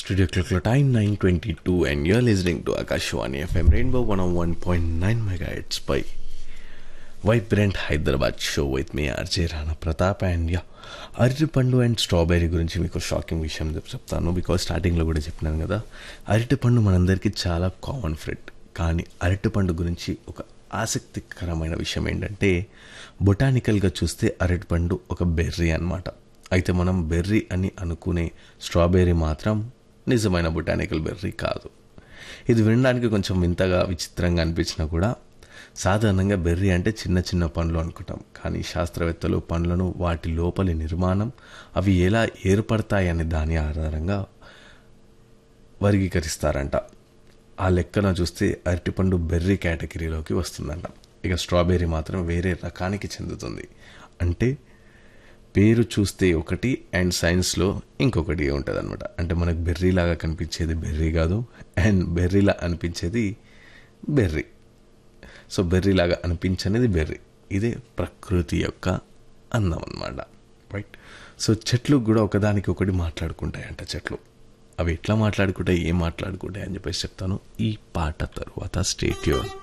Studio clock time 922 and you're listening to Akashwani FM Rainbow 101.9 megahertz by vibrant Hyderabad show with మీ RJ Rana Pratap and యా అరటిపండు and strawberry గురించి మీకు shocking విషయం చెప్- చెప్తాను బికాజ్ స్టార్టింగ్లో కూడా చెప్పినాను కదా అరటిపండు మనందరికీ చాలా కామన్ ఫ్రెడ్ కానీ అరటిపండు గురించి ఒక ఆసక్తికరమైన విషయం ఏంటంటే బొటానికల్గా చూస్తే అరటిపండు ఒక బెర్రీ అన్నమాట అయితే మనం బెర్రీ అని అనుకునే స్ట్రాబెర్రీ మాత్రం నిజమైన బొటానికల్ బెర్రీ కాదు ఇది వినడానికి కొంచెం వింతగా విచిత్రంగా అనిపించినా కూడా సాధారణంగా బెర్రీ అంటే చిన్న చిన్న పండ్లు అనుకుంటాం కానీ శాస్త్రవేత్తలు పండ్లను వాటి లోపలి నిర్మాణం అవి ఎలా ఏర్పడతాయనే దాని ఆధారంగా వర్గీకరిస్తారంట ఆ లెక్కన చూస్తే అరటిపండు బెర్రీ కేటగిరీలోకి వస్తుందంట ఇక స్ట్రాబెర్రీ మాత్రం వేరే రకానికి చెందుతుంది అంటే పేరు చూస్తే ఒకటి అండ్ సైన్స్లో ఇంకొకటి ఉంటుంది అనమాట అంటే మనకు బెర్రీ లాగా కనిపించేది బెర్రీ కాదు అండ్ బెర్రీలా అనిపించేది బెర్రీ సో బెర్రీ లాగా అనిపించనేది బెర్రీ ఇదే ప్రకృతి యొక్క అందం అన్నమాట రైట్ సో చెట్లు కూడా ఒకదానికి ఒకటి మాట్లాడుకుంటాయంట చెట్లు అవి ఎట్లా మాట్లాడుకుంటాయి ఏం మాట్లాడుకుంటాయి అని చెప్పేసి చెప్తాను ఈ పాట తరువాత స్టేట్యూన్